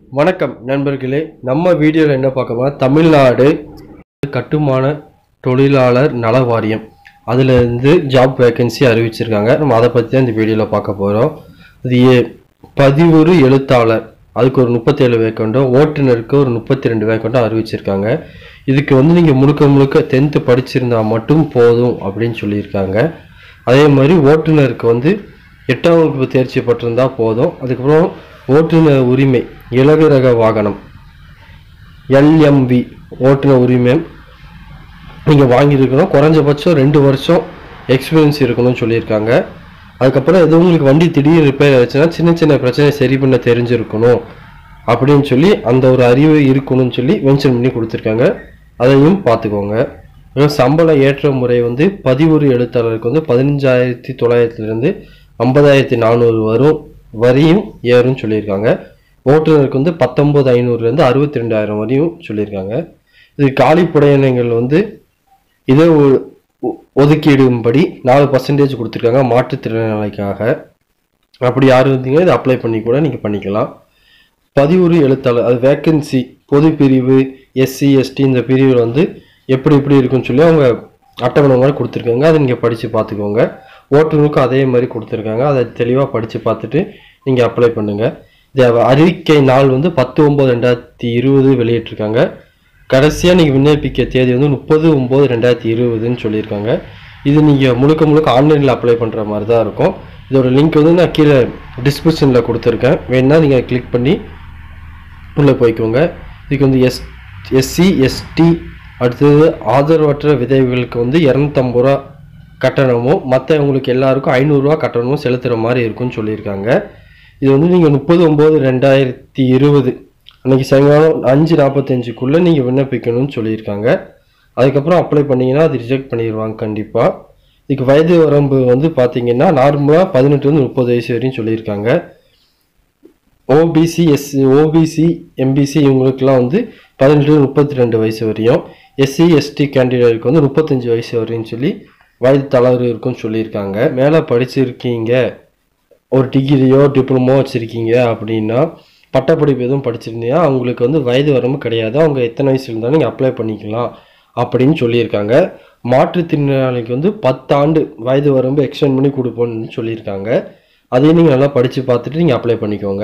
வணக்கம் நண்பர்களே நம்ம வீடியோவில் என்ன பார்க்க போறோம் தமிழ்நாடு கட்டுமான தொழிலாளர் நல வாரியம் அதுல இருந்து ஜாப் வேகன்சி அறிவிச்சிருக்காங்க நம்ம அதை பற்றி தான் இந்த வீடியோவில் பார்க்க போகிறோம் இது ஏ- பதிவுறு எழுத்தாளர் அதுக்கு ஒரு முப்பத்தேழு வேக்கண்டும் ஓட்டுநருக்கு ஒரு முப்பத்தி ரெண்டு வேக்கண்டும் அறிவிச்சிருக்காங்க இதுக்கு வந்து நீங்கள் முழுக்க முழுக்க டென்த்து படிச்சிருந்தா மட்டும் போதும் அப்படின்னு சொல்லியிருக்காங்க அதே மாதிரி ஓட்டுநருக்கு வந்து எட்டாம் வகுப்பு தேர்ச்சி பெற்றிருந்தா போதும் அதுக்கப்புறம் ஓட்டுநர் உரிமை இலகு ரக வாகனம் எல்எம்வி ஓட்டுநர் உரிமை நீங்கள் வாங்கியிருக்கணும் குறைஞ்சபட்சம் ரெண்டு வருஷம் எக்ஸ்பீரியன்ஸ் இருக்கணும்னு சொல்லியிருக்காங்க அதுக்கப்புறம் எதுவும் உங்களுக்கு வண்டி திடீர் ரிப்பேர் ஆச்சுன்னா சின்ன சின்ன பிரச்சனை சரி பண்ண தெரிஞ்சிருக்கணும் அப்படின்னு சொல்லி அந்த ஒரு அறிவு இருக்கணும்னு சொல்லி மென்ஷன் பண்ணி கொடுத்துருக்காங்க அதையும் பார்த்துக்கோங்க அப்புறம் சம்பள ஏற்ற முறை வந்து பதிவுறு எழுத்தாளருக்கு வந்து பதினஞ்சாயிரத்தி தொள்ளாயிரத்துலேருந்து ஐம்பதாயிரத்தி நானூறு வரும் வரையும் ஏறும்னு சொல்லியிருக்காங்க ஓட்டுநருக்கு வந்து பத்தொம்பது ஐநூறுலேருந்து அறுபத்தி ரெண்டாயிரம் வரையும் சொல்லியிருக்காங்க இது காலி புடையணைகள் வந்து இதை ஒ- ஒ- ஒதுக்கீடும்படி நாலு பர்சன்டேஜ் கொடுத்துருக்காங்க மாற்றுத்திறனாளிக்காக அப்படி யார் இருந்தீங்க இதை அப்ளை பண்ணி கூட நீங்கள் பண்ணிக்கலாம் பதிவுறு எழுத்தாளர் அது வேக்கன்சி பொது பிரிவு எஸ்சி எஸ்டி இந்த பிரிவில் வந்து எப்படி எப்படி இருக்குன்னு சொல்லி அவங்க அட்டவணை மாதிரி கொடுத்துருக்காங்க அதை நீங்கள் படித்து பார்த்துக்கோங்க ஓட்டுநருக்கும் அதே மாதிரி கொடுத்துருக்காங்க அதை தெளிவாக படித்து பார்த்துட்டு நீங்கள் அப்ளை பண்ணுங்கள் இது அறிக்கை நாள் வந்து பத்து ஒம்பது ரெண்டாயிரத்தி இருபது வெளியிட்டிருக்காங்க கடைசியாக நீங்கள் விண்ணப்பிக்க தேதி வந்து முப்பது ஒம்பது ரெண்டாயிரத்தி இருபதுன்னு சொல்லியிருக்காங்க இது நீங்கள் முழுக்க முழுக்க ஆன்லைனில் அப்ளை பண்ணுற மாதிரி தான் இருக்கும் இதோட லிங்க் வந்து நான் கீழே டிஸ்கிரிப்ஷனில் கொடுத்துருக்கேன் வேணா நீங்கள் கிளிக் பண்ணி உள்ளே போய்க்கோங்க இதுக்கு வந்து எஸ் எஸ்சி எஸ்டி அடுத்தது ஆதரவற்ற விதவைகளுக்கு வந்து இரநூத்தம்பது ரூபா கட்டணமும் மற்றவங்களுக்கு எல்லாருக்கும் ஐநூறுரூவா கட்டணமும் செலுத்துகிற மாதிரி இருக்கும்னு சொல்லியிருக்காங்க இது வந்து நீங்கள் முப்பது ஒம்பது ரெண்டாயிரத்தி இருபது அன்றைக்கி சாயங்காலம் அஞ்சு நாற்பத்தஞ்சுக்குள்ளே நீங்கள் விண்ணப்பிக்கணும்னு சொல்லியிருக்காங்க அதுக்கப்புறம் அப்ளை பண்ணீங்கன்னா அது ரிஜெக்ட் பண்ணிடுவாங்க கண்டிப்பாக இதுக்கு வயது வரம்பு வந்து பார்த்தீங்கன்னா நார்மலாக பதினெட்டுலேருந்து முப்பது வயசு வரையும் சொல்லியிருக்காங்க ஓபிசி எஸ் ஓபிசி எம்பிசி இவங்களுக்குலாம் வந்து பதினெட்டு முப்பத்தி ரெண்டு வயசு வரையும் எஸ்சி எஸ்டி கேண்டிடேட்டுக்கு வந்து முப்பத்தஞ்சு வயசு வரையும் சொல்லி வயது தளர்வு இருக்குன்னு சொல்லியிருக்காங்க மேலே படிச்சிருக்கீங்க ஒரு டிகிரியோ டிப்ளமோ வச்சுருக்கீங்க அப்படின்னா பட்டப்படிப்பு எதுவும் படிச்சிருந்தீங்கன்னா அவங்களுக்கு வந்து வயது வரம்பு கிடையாது அவங்க எத்தனை வயசு இருந்தாலும் நீங்கள் அப்ளை பண்ணிக்கலாம் அப்படின்னு சொல்லியிருக்காங்க மாற்றுத்திறனாளிக்கு வந்து பத்தாண்டு வயது வரம்பு எக்ஸ்டெண்ட் பண்ணி கொடுப்போம்னு சொல்லியிருக்காங்க அதையும் நீங்கள் நல்லா படித்து பார்த்துட்டு நீங்கள் அப்ளை பண்ணிக்கோங்க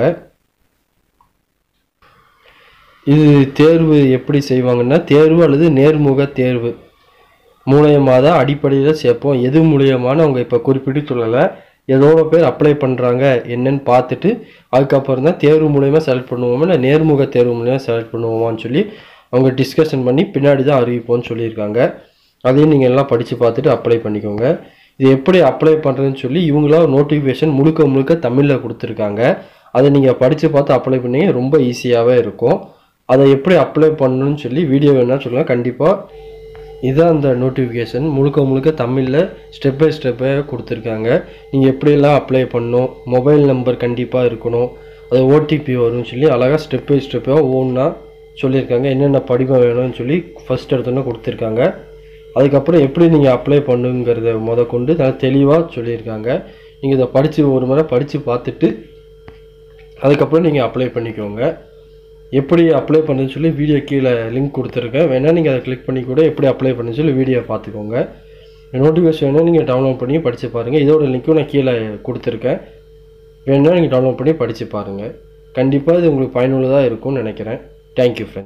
இது தேர்வு எப்படி செய்வாங்கன்னா தேர்வு அல்லது நேர்முக தேர்வு மூலியமாக தான் அடிப்படையில் சேர்ப்போம் எது மூலியமான அவங்க இப்போ குறிப்பிட்டு சொல்லலை எவ்வளோ பேர் அப்ளை பண்ணுறாங்க என்னன்னு பார்த்துட்டு அதுக்கப்புறம் தான் தேர்வு மூலயமா செலக்ட் பண்ணுவோமா இல்லை நேர்முக தேர்வு மூலயமா செலக்ட் பண்ணுவோமான்னு சொல்லி அவங்க டிஸ்கஷன் பண்ணி பின்னாடி தான் அறிவிப்போம்னு சொல்லியிருக்காங்க அதையும் நீங்கள் எல்லாம் படித்து பார்த்துட்டு அப்ளை பண்ணிக்கோங்க இது எப்படி அப்ளை பண்ணுறதுன்னு சொல்லி இவங்களா நோட்டிஃபிகேஷன் முழுக்க முழுக்க தமிழில் கொடுத்துருக்காங்க அதை நீங்கள் படித்து பார்த்து அப்ளை பண்ணி ரொம்ப ஈஸியாகவே இருக்கும் அதை எப்படி அப்ளை பண்ணணும்னு சொல்லி வீடியோ வேணால் சொல்லுங்கள் கண்டிப்பாக இதான் அந்த நோட்டிஃபிகேஷன் முழுக்க முழுக்க தமிழில் ஸ்டெப் பை ஸ்டெப்பாக கொடுத்துருக்காங்க நீங்கள் எப்படியெல்லாம் அப்ளை பண்ணணும் மொபைல் நம்பர் கண்டிப்பாக இருக்கணும் அது ஓடிபி வரும்னு சொல்லி அழகாக ஸ்டெப் பை ஸ்டெப்பாக ஓன்னா சொல்லியிருக்காங்க என்னென்ன படிவம் வேணும்னு சொல்லி ஃபஸ்ட் எடுத்தோன்னே கொடுத்துருக்காங்க அதுக்கப்புறம் எப்படி நீங்கள் அப்ளை பண்ணுங்கிறத முத கொண்டு நல்லா தெளிவாக சொல்லியிருக்காங்க நீங்கள் இதை படித்து ஒரு முறை படித்து பார்த்துட்டு அதுக்கப்புறம் நீங்கள் அப்ளை பண்ணிக்கோங்க எப்படி அப்ளை பண்ணுன்னு சொல்லி வீடியோ கீழே லிங்க் கொடுத்துருக்கேன் வேணால் நீங்கள் அதை கிளிக் பண்ணி கூட எப்படி அப்ளை பண்ணுன்னு சொல்லி வீடியோ பார்த்துக்கோங்க நோட்டிஃபிகேஷன் வேணால் நீங்கள் டவுன்லோட் பண்ணி படித்து பாருங்கள் இதோட லிங்க்கும் நான் கீழே கொடுத்துருக்கேன் வேணால் நீங்கள் டவுன்லோட் பண்ணி படித்து பாருங்கள் கண்டிப்பாக இது உங்களுக்கு பயனுள்ளதாக இருக்கும்னு நினைக்கிறேன் தேங்க்யூ ஃப்ரெண்ட்